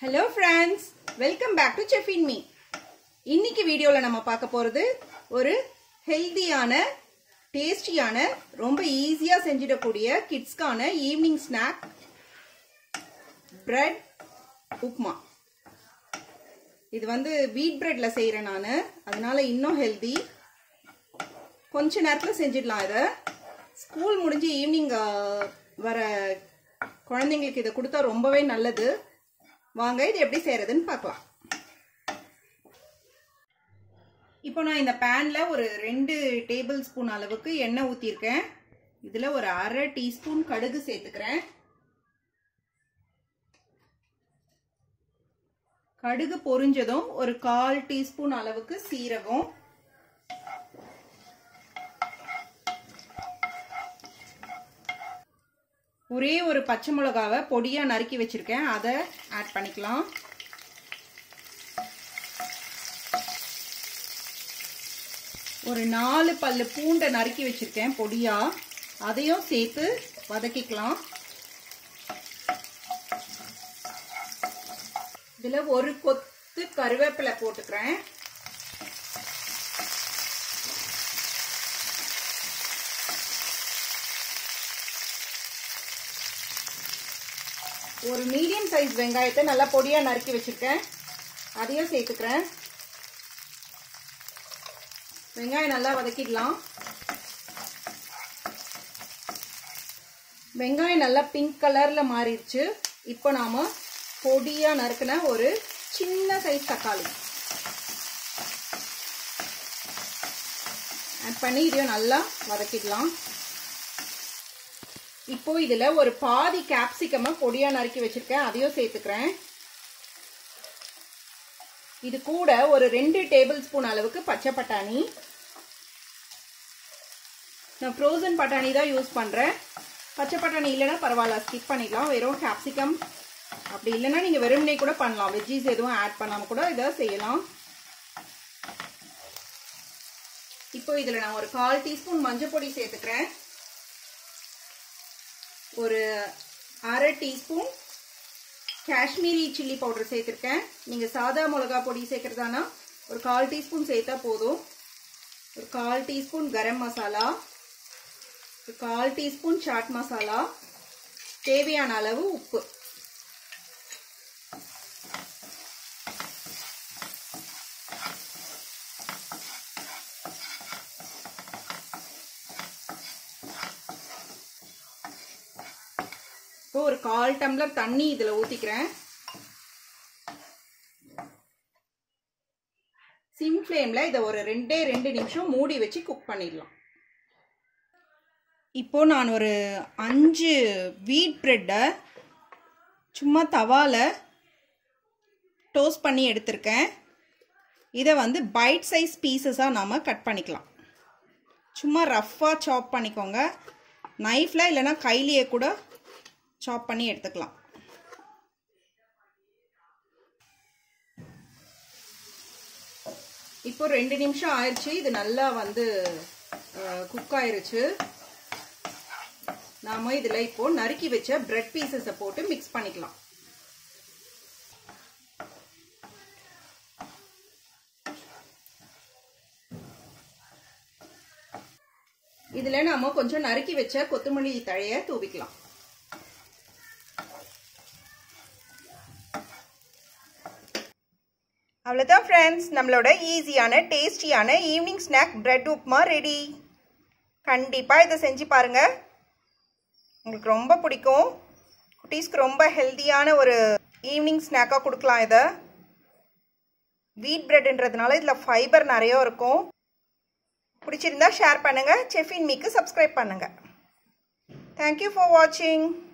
hello friends welcome back to chef in me இன்னைக்கு வீடியோவில் நம்ம பார்க்க போகிறது ஒரு ஹெல்தியான டேஸ்டியான ரொம்ப ஈஸியாக செஞ்சிடக்கூடிய கிட்ஸ்க்கான ஈவினிங் ஸ்நாக் பிரெட் உப்மா இது வந்து வீட் பிரெட்ல செய்கிறேன் நான் அதனால இன்னும் ஹெல்தி கொஞ்ச நேரத்தில் செஞ்சிடலாம் இதை ஸ்கூல் முடிஞ்சு ஈவினிங் வர குழந்தைங்களுக்கு இதை கொடுத்தா ரொம்பவே நல்லது வாங்க இது எப்படி செய்யறதுன்னு பார்க்கலாம் இப்போ நான் இந்த பேனில் ஒரு ரெண்டு டேபிள் ஸ்பூன் அளவுக்கு எண்ணெய் ஊற்றிருக்கேன் இதில் ஒரு அரை டீஸ்பூன் கடுகு சேர்த்துக்கிறேன் கடுகு பொரிஞ்சதும் ஒரு கால் டீஸ்பூன் அளவுக்கு சீரகம் ஒரே ஒரு பச்சை மிளகாவை பொடியாக நறுக்கி வச்சுருக்கேன் அதை ஆட் பண்ணிக்கலாம் ஒரு நாலு பல்லு பூண்டை நறுக்கி வச்சுருக்கேன் பொடியாக அதையும் சேர்த்து வதக்கிக்கலாம் இதில் ஒரு கொத்து கருவேப்பிலை போட்டுக்கிறேன் ஒரு மீடியம் சைஸ் வெங்காயத்தை நல்லா பொடியாக நறுக்கி வச்சுருக்கேன் அதையும் சேர்த்துக்கிறேன் வெங்காயம் நல்லா வதக்கிடலாம் வெங்காயம் நல்லா பிங்க் கலரில் மாறிடுச்சு இப்போ நாம் பொடியாக நறுக்கின ஒரு சின்ன சைஸ் தக்காளி ஆட் பண்ணி இதையும் நல்லா வதக்கிடலாம் இப்போ இதுல ஒரு பாதி கேப்சிகம பொடியா நறுக்கி வச்சிருக்கேன் அதையும் சேர்த்துக்கிறேன் இது கூட ஒரு ரெண்டு டேபிள் ஸ்பூன் அளவுக்கு பச்சை பட்டாணி நான் ஃப்ரோசன் பட்டாணி தான் யூஸ் பண்ணுறேன் பச்சை பட்டாணி இல்லைன்னா பரவாயில்ல ஸ்கிப் பண்ணிக்கலாம் வெறும் கேப்சிகம் அப்படி இல்லைன்னா நீங்கள் வெறும்னே கூட பண்ணலாம் வெஜ்ஜீஸ் எதுவும் ஆட் பண்ணாமல் கூட இதை செய்யலாம் இப்போ இதில் நான் ஒரு கால் டீஸ்பூன் மஞ்சள் பொடி சேர்த்துக்கிறேன் ஒரு அரை டீஸ்பூன் காஷ்மீரி சில்லி பவுடர் சேர்த்துருக்கேன் நீங்கள் சாதா மிளகா பொடி சேர்க்குறதானா ஒரு கால் டீஸ்பூன் சேர்த்தா போதும் ஒரு கால் டீஸ்பூன் கரம் மசாலா ஒரு கால் டீஸ்பூன் சாட் மசாலா தேவையான அளவு உப்பு இப்போ ஒரு கால் டம்ளர் தண்ணி இதில் ஊற்றிக்கிறேன் சிம் ஃப்ளேமில் இதை ஒரு ரெண்டே ரெண்டு நிமிஷம் மூடி வச்சு குக் பண்ணிடலாம் இப்போ நான் ஒரு அஞ்சு வீட் ப்ரெட்டை சும்மா தவாவில் டோஸ்ட் பண்ணி எடுத்திருக்கேன் இதை வந்து பைட் சைஸ் பீசஸாக நாம் கட் பண்ணிக்கலாம் சும்மா ரஃப்பாக சாப் பண்ணிக்கோங்க நைஃப்பில் இல்லைன்னா கையிலேயே கூட சாப் பண்ணி எடுத்துக்கலாம் இப்போ ரெண்டு நிமிஷம் ஆயிடுச்சு இது நல்லா வந்து குக் ஆயிருச்சு நாம இதுல இப்போ நறுக்கி வச்ச பிரெட் பீசஸை போட்டு மிக்ஸ் பண்ணிக்கலாம் இதுல நாம கொஞ்சம் நறுக்கி வச்ச கொத்தமல்லி தழைய தூவிக்கலாம் அவ்வளோதான் ஃப்ரெண்ட்ஸ் நம்மளோட ஈஸியான டேஸ்டியான evening snack bread upma ready கண்டிப்பாக இதை செஞ்சு பாருங்கள் உங்களுக்கு ரொம்ப பிடிக்கும் குட்டீஸ்க்கு ரொம்ப ஹெல்த்தியான ஒரு ஈவினிங் ஸ்நாக்காக கொடுக்கலாம் இதை வீட் பிரெட்ன்றதுனால இதில் ஃபைபர் நிறைய இருக்கும் பிடிச்சிருந்தா ஷேர் பண்ணுங்கள் செஃபின் மீக்கு சப்ஸ்கிரைப் பண்ணுங்கள் தேங்க்யூ ஃபார் வாட்சிங்